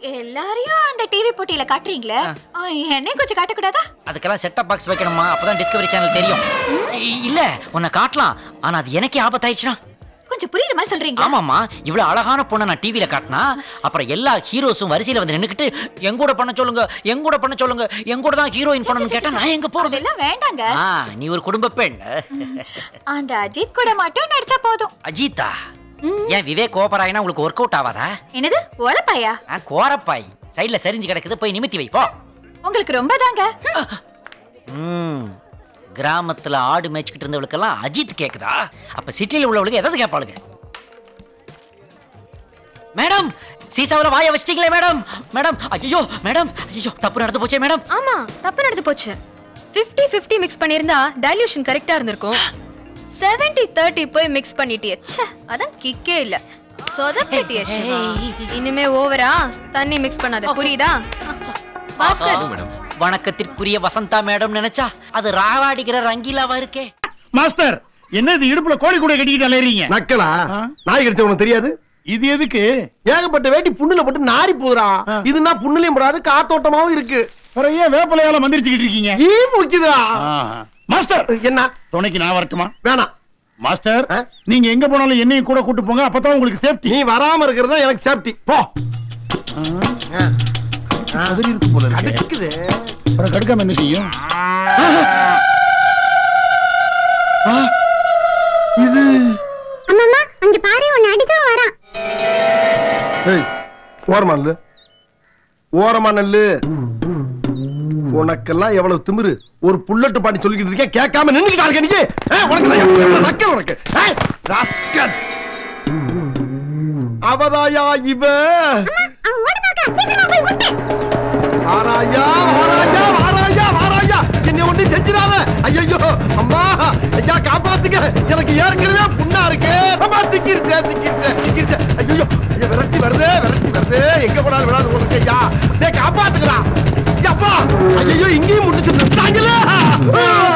எல்லாரையும் அந்த டிவி போட்டியில காட்டுறீங்களே ஆ, என்னையும் கொஞ்சம் காட்டக்கூடாதா அதுக்கெல்லாம் செட்டப் பாக்ஸ் வைக்கணுமா அப்பதான் டிஸ்கவரி சேனல் தெரியும் இ- இல்ல உன்னை காட்டலாம் ஆனா அது எனக்கே ஆபத்தாயிடுச்சுனா கொஞ்சம் புரியுற மாதிரி சொல்றீங்க ஆமாமா இவ்வளவு அழகான பொண்ணை நான் டிவில காட்டினா அப்புறம் எல்லா ஹீரோஸும் வரிசையில வந்து நின்னுக்கிட்டு என் கூட பண்ண சொல்லுங்க என் கூட பண்ண சொல்லுங்க என் கூட தான் ஹீரோயின் பண்ணணும்னு கேட்டா நான் எங்க போறது அதெல்லாம் வேண்டாங்க ஆ நீ ஒரு குடும்ப பெண் அந்த அஜித் கூட மட்டும் நடிச்சா போதும் அஜித்தா ஏன் விவேக் கோபராயினா உங்களுக்கு ஒர்க் அவுட் ஆகாதா என்னது ஒலப்பாயா ஆ, கோரப்பாய் சைடுல சரிஞ்சு கிடக்குது போய் நிமித்தி வை போ உங்களுக்கு ரொம்ப தாங்க ம் கிராமத்துல ஆடு மேய்ச்சிக்கிட்டு இருந்தவளுக்கெல்லாம் அஜித் கேக்குதா அப்ப சிட்டில உள்ளவளுக்கு எதாவது கேட்பாளுங்க மேடம் சீசாவுல வாய வச்சிட்டீங்களே மேடம் மேடம் ஐயோ மேடம் ஐயோ தப்பு நடந்து போச்சே மேடம் ஆமா தப்பு நடந்து போச்சு 50 50 மிக்ஸ் பண்ணிருந்தா டைல்யூஷன் கரெக்டா இருந்திருக்கும் 70 30 போய் மிக்ஸ் பண்ணிட்டியே ச்சே அதான் கிக்கே இல்ல சொதப்பிட்டியே சிவா இனிமே ஓவரா தண்ணி மிக்ஸ் பண்ணாத புரியுதா பாஸ்கர் வணக்கத்திற்குரிய வசந்தா மேடம் நினைச்சா அது ராவாடிக்கிற ரங்கீலாவா இருக்கே மாஸ்டர் என்ன இது இடுப்புல கோழி கூட கட்டிக்கிட்டு அலையறீங்க நக்கலா நாய் கடிச்ச உனக்கு தெரியாது இது எதுக்கு ஏகப்பட்ட வேட்டி புண்ணுல போட்டு நாரி போதுடா இதுனா புண்ணுலயும் போடாது காத்தோட்டமாவும் இருக்கு அப்புறம் ஏன் வேப்பலையால மந்திரிச்சுக்கிட்டு இருக்கீங்க ஈ முக்கியதா மாஸ்டர் என்ன துணைக்கு நான் வரட்டுமா வேணாம் மாஸ்டர் நீங்க எங்க போனாலும் என்னையும் கூட கூட்டு போங்க அப்பதான் உங்களுக்கு சேஃப்டி நீ வராம இருக்கிறது தான் எனக்கு சேஃப்டி போ கதறி இருக்கு போல இருக்கு கடுக்குது அப்புறம் கடுக்காம என்ன செய்யும் இது அம்மா அங்க பாரு உன்னை அடிக்க வரான் ஏய், ஓரமா நில்லு ஓரமா நில்லு உனக்கெல்லாம் எவ்வளவு திமிரு ஒரு புல்லட்டு பாட்டி சொல்லிக்கிட்டு இருக்கேன் கேட்காம நின்னுக்கிட்டா இருக்க நீ ஏய், உனக்கு நான் எவ்வளவு நக்கல் உனக்கு ஏய், ராஸ்கல். அவதாயா இவ வாராயா வாராயா வாராயா வாராயா என்னை ஒண்ணு செஞ்சிடாத ஐயோ அம்மா ஐயா காப்பாத்துங்க எனக்கு ஏற்கனவே புண்ணா இருக்கு அம்மா திக்கிருச்சே திக்கிருச்சே திக்கிருச்சே ஐயோ ஐயா விரட்டி வருது விரட்டி வருது எங்க போனாலும் விடாது உங்களுக்கு ஐயா டேய் காப்பாத்துக்கடா அப்பா ஐயோ இங்கேயும் முடிச்சு நிறுத்தாங்களே